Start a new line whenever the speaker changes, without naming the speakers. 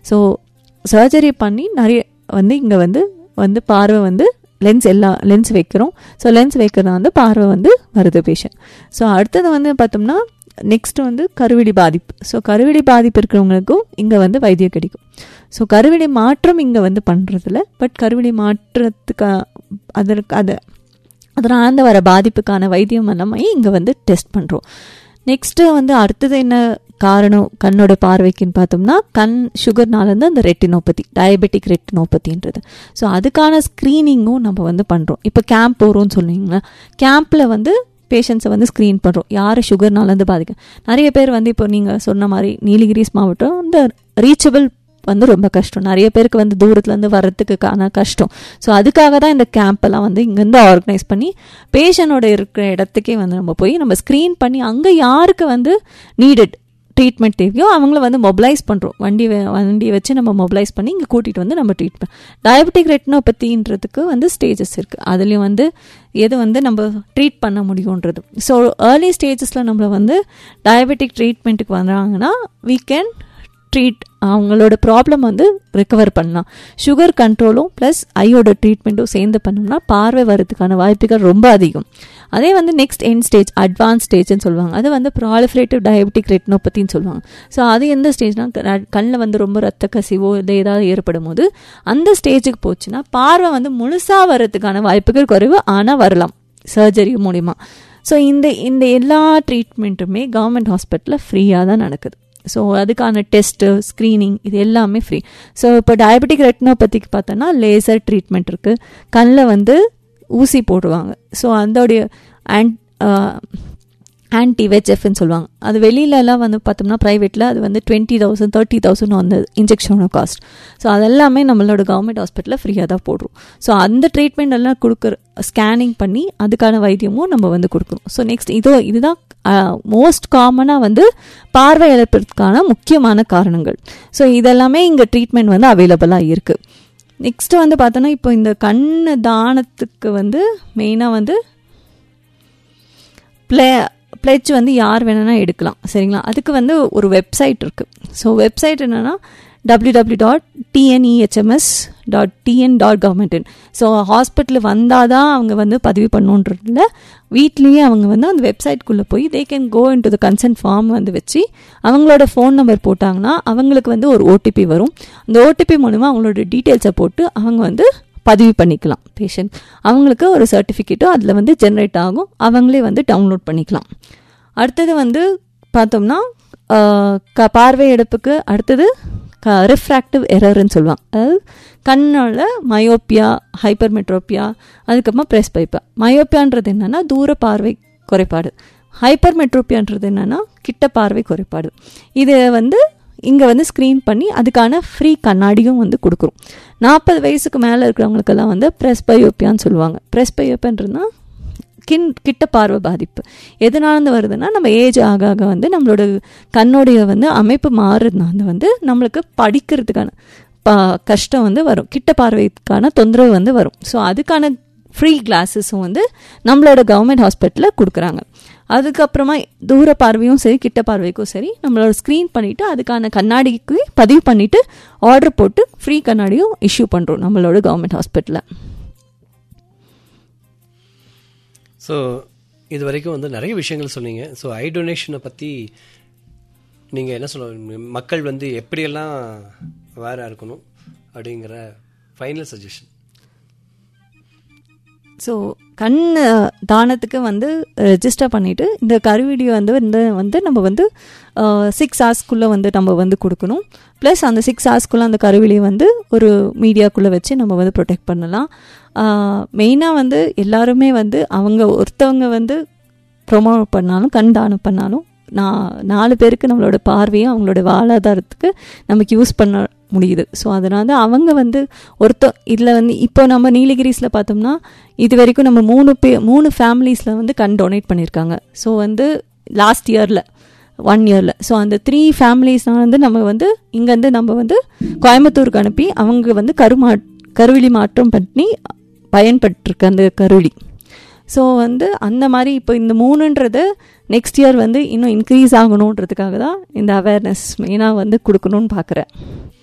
so surgery பண்ணி நிறைய வந்து இங்கே வந்து வந்து பார்வை வந்து லென்ஸ் எல்லா லென்ஸ் வைக்கிறோம் ஸோ லென்ஸ் வைக்கிறது வந்து பார்வை வந்து வருது பேஷண்ட் ஸோ அடுத்தது வந்து பார்த்தோம்னா நெக்ஸ்ட் வந்து கருவிடி பாதிப்பு ஸோ கருவிடி பாதிப்பு இருக்கிறவங்களுக்கும் இங்கே வந்து வைத்தியம் கிடைக்கும் ஸோ கருவிடி மாற்றம் இங்கே வந்து பண்ணுறதில்ல பட் கருவிடி மாற்றத்துக்கு அதற்கு அதை அதனால வர பாதிப்புக்கான வைத்தியம் எல்லாமே இங்கே வந்து டெஸ்ட் பண்ணுறோம் நெக்ஸ்ட்டு வந்து அடுத்தது என்ன காரணம் கண்ணோட பார்வைக்குன்னு பார்த்தோம்னா கண் சுகர்னால இருந்து அந்த ரெட்டினோபதி டயபெட்டிக் ரெட்டினோபதின்றது ஸோ அதுக்கான ஸ்க்ரீனிங்கும் நம்ம வந்து பண்ணுறோம் இப்போ கேம்ப் போகிறோம்னு சொல்லுவீங்களா கேம்பில் வந்து பேஷண்ட்ஸை வந்து ஸ்க்ரீன் பண்ணுறோம் யார் சுகர்னாலேருந்து பாதிக்க நிறைய பேர் வந்து இப்போ நீங்கள் சொன்ன மாதிரி நீலகிரிஸ் மாவட்டம் இந்த ரீச்சபிள் வந்து ரொம்ப கஷ்டம் நிறைய பேருக்கு வந்து தூரத்துலேருந்து வர்றதுக்கான கஷ்டம் ஸோ அதுக்காக தான் இந்த கேம்பெல்லாம் வந்து இங்கேருந்து ஆர்கனைஸ் பண்ணி பேஷண்டோட இருக்கிற இடத்துக்கே வந்து நம்ம போய் நம்ம ஸ்க்ரீன் பண்ணி அங்கே யாருக்கு வந்து நீடட் ட்ரீட்மெண்ட் தேவையோ அவங்கள வந்து மொபிலைஸ் பண்ணுறோம் வண்டி வண்டியை வச்சு நம்ம மொபிலைஸ் பண்ணி இங்கே கூட்டிகிட்டு வந்து நம்ம ட்ரீட் பண்ண டயபெட்டிக் ரெட்டினோபத்தின்றதுக்கு வந்து ஸ்டேஜஸ் இருக்குது அதுலேயும் வந்து எது வந்து நம்ம ட்ரீட் பண்ண முடியுன்றது ஸோ ஏர்லி ஸ்டேஜஸில் நம்மளை வந்து டயபெட்டிக் ட்ரீட்மெண்ட்டுக்கு வந்தாங்கன்னா வீ கேன் ட்ரீட் அவங்களோட ப்ராப்ளம் வந்து ரிகவர் பண்ணலாம் சுகர் கண்ட்ரோலும் ப்ளஸ் ஐயோட ட்ரீட்மெண்ட்டும் சேர்ந்து பண்ணோம்னா பார்வை வரதுக்கான வாய்ப்புகள் ரொம்ப அதிகம் அதே வந்து நெக்ஸ்ட் என் ஸ்டேஜ் அட்வான்ஸ் ஸ்டேஜ்னு சொல்லுவாங்க அது வந்து ப்ராலிஃபரேட்டிவ் டயபெட்டிக் ரெட்டினோபத்தின்னு சொல்லுவாங்க ஸோ அது எந்த ஸ்டேஜ்னா கண்ணில் வந்து ரொம்ப ரத்த கசிவோ இல்லை ஏதாவது ஏற்படும் போது அந்த ஸ்டேஜுக்கு போச்சுன்னா பார்வை வந்து முழுசாக வர்றதுக்கான வாய்ப்புகள் குறைவு ஆனால் வரலாம் சர்ஜரி மூலிமா ஸோ இந்த இந்த எல்லா ட்ரீட்மெண்ட்டுமே கவர்மெண்ட் ஹாஸ்பிட்டலில் ஃப்ரீயாக தான் நடக்குது ஸோ அதுக்கான டெஸ்ட்டு ஸ்க்ரீனிங் இது எல்லாமே ஃப்ரீ ஸோ இப்போ டயபெட்டிக் ரெட்டினோபதிக்கு பார்த்தோன்னா லேசர் ட்ரீட்மெண்ட் இருக்குது கண்ணில் வந்து ஊசி போடுவாங்க ஸோ அதோடைய அண்ட் ஆன்டி வெச்எஃப்னு சொல்லுவாங்க அது வெளியிலலாம் வந்து பார்த்தோம்னா ப்ரைவேட்டில் அது வந்து டுவெண்ட்டி தௌசண்ட் தேர்ட்டி தௌசண்ட் வந்து இன்ஜெக்ஷனோட காஸ்ட் ஸோ அதெல்லாமே நம்மளோட கவர்மெண்ட் ஹாஸ்பிட்டலில் ஃப்ரீயாக தான் போடுறோம் ஸோ அந்த ட்ரீட்மெண்ட் எல்லாம் கொடுக்குற ஸ்கேனிங் பண்ணி அதுக்கான வைத்தியமும் நம்ம வந்து கொடுக்குறோம் ஸோ நெக்ஸ்ட் இதோ இதுதான் மோஸ்ட் காமனாக வந்து பார்வை இழப்பதற்கான முக்கியமான காரணங்கள் ஸோ இதெல்லாமே இங்கே ட்ரீட்மெண்ட் வந்து அவைலபிளாக இருக்குது நெக்ஸ்ட்டு வந்து பார்த்தோன்னா இப்போ இந்த கண் தானத்துக்கு வந்து மெயினாக வந்து ப்ளே பிளெட்ஜ் வந்து யார் வேணும்னா எடுக்கலாம் சரிங்களா அதுக்கு வந்து ஒரு வெப்சைட் இருக்குது ஸோ வெப்சைட் என்னென்னா W W dot TNEHMS dot TN dot government so hospital வந்தால் தான் அவங்க வந்து பதிவு பண்ணுன்றதுல வீட்லேயே அவங்க வந்து அந்த வெப்சைட்குள்ளே போய் they can go in to the consent form வந்து வச்சு அவங்களோட ஃபோன் நம்பர் போட்டாங்கன்னா அவங்களுக்கு வந்து ஒரு ஓடிபி வரும் அந்த ஓடிபி மூலிமா அவங்களோட டீட்டெயில்ஸை போட்டு அவங்க வந்து பதிவு பண்ணிக்கலாம் பேஷண்ட் அவங்களுக்கு ஒரு சர்டிஃபிகேட்டும் அதில் வந்து ஜென்ரேட் ஆகும் அவங்களே வந்து டவுன்லோட் பண்ணிக்கலாம் அடுத்தது வந்து பார்த்தோம்னா க பார்வை எடுப்புக்கு அடுத்தது க ரிஃப்ராக்டிவ் எரர்னு சொல்லுவாங்க அதாவது கண்ணோட மயோப்பியா ஹைப்பர் மெட்ரோப்பியா அதுக்கப்புறமா ப்ரெஸ் பைப்பா மயோப்பியான்றது என்னென்னா தூர பார்வை குறைபாடு ஹைப்பர் மெட்ரோப்பியான்றது என்னென்னா கிட்ட பார்வை குறைபாடு இது வந்து இங்கே வந்து ஸ்க்ரீன் பண்ணி அதுக்கான ஃப்ரீ கண்ணாடியும் வந்து கொடுக்குறோம் நாற்பது வயசுக்கு மேலே இருக்கிறவங்களுக்கெல்லாம் வந்து ப்ரெஸ் பயோப்பியான்னு சொல்லுவாங்க ப்ரெஸ் பயோப்பியன்றதுனா கின் கிட்ட பார்வை பாதிப்பு எதனால வருதுன்னா நம்ம ஏஜ் ஆக ஆக வந்து நம்மளோட கண்ணோடைய வந்து அமைப்பு மாறுறதுனால வந்து நம்மளுக்கு படிக்கிறதுக்கான பா கஷ்டம் வந்து வரும் கிட்ட பார்வைக்கான தொந்தரவு வந்து வரும் ஸோ அதுக்கான ஃப்ரீ கிளாஸஸும் வந்து நம்மளோட கவர்மெண்ட் ஹாஸ்பிட்டலில் கொடுக்குறாங்க அதுக்கப்புறமா தூர பார்வையும் சரி கிட்ட பார்வைக்கும் சரி நம்மளோட ஸ்க்ரீன் பண்ணிவிட்டு அதுக்கான கண்ணாடிக்கு பதிவு பண்ணிவிட்டு ஆர்டர் போட்டு ஃப்ரீ கண்ணாடியும் இஷ்யூ பண்ணுறோம் நம்மளோட கவர்மெண்ட் ஹாஸ்பிட்டலில்
ஸோ இது வரைக்கும் வந்து நிறைய விஷயங்கள் சொன்னீங்க ஸோ ஐ டொனேஷனை பற்றி நீங்கள் என்ன சொல்ல மக்கள் வந்து எப்படியெல்லாம் வேறாக இருக்கணும் அப்படிங்கிற ஃபைனல் சஜஷன்
ஸோ கண் தானத்துக்கு வந்து ரெஜிஸ்டர் பண்ணிவிட்டு இந்த கருவிடியை வந்து இந்த வந்து நம்ம வந்து சிக்ஸ் ஹவர்ஸ்க்குள்ளே வந்து நம்ம வந்து கொடுக்கணும் ப்ளஸ் அந்த சிக்ஸ் ஹவர்ஸ்க்குள்ளே அந்த கருவிலியை வந்து ஒரு மீடியாக்குள்ளே வச்சு நம்ம வந்து ப்ரொடெக்ட் பண்ணலாம் மெயினாக வந்து எல்லாருமே வந்து அவங்க ஒருத்தவங்க வந்து ப்ரொமோட் பண்ணாலும் கண் தானம் பண்ணாலும் நான் நாலு பேருக்கு நம்மளோட பார்வையும் அவங்களோட வாழ்வாதாரத்துக்கு நமக்கு யூஸ் பண்ண முடியுது ஸோ அதனால அவங்க வந்து ஒருத்த இதில் வந்து இப்போ நம்ம நீலகிரிஸில் பார்த்தோம்னா இது வரைக்கும் நம்ம மூணு பே மூணு ஃபேமிலிஸில் வந்து கண் டொனேட் பண்ணியிருக்காங்க ஸோ வந்து லாஸ்ட் இயரில் ஒன் இயரில் ஸோ அந்த த்ரீ ஃபேமிலிஸ்னால் வந்து நம்ம வந்து இங்கேருந்து நம்ம வந்து கோயம்புத்தூருக்கு அனுப்பி அவங்க வந்து கருமா கருவிழி மாற்றம் பண்ணி பயன்பட்டுருக்கு அந்த கருவிழி ஸோ வந்து அந்த மாதிரி இப்போ இந்த மூணுன்றது நெக்ஸ்ட் இயர் வந்து இன்னும் இன்க்ரீஸ் ஆகணுன்றதுக்காக தான் இந்த அவேர்னஸ் மெயினாக வந்து கொடுக்கணும்னு பார்க்குறேன்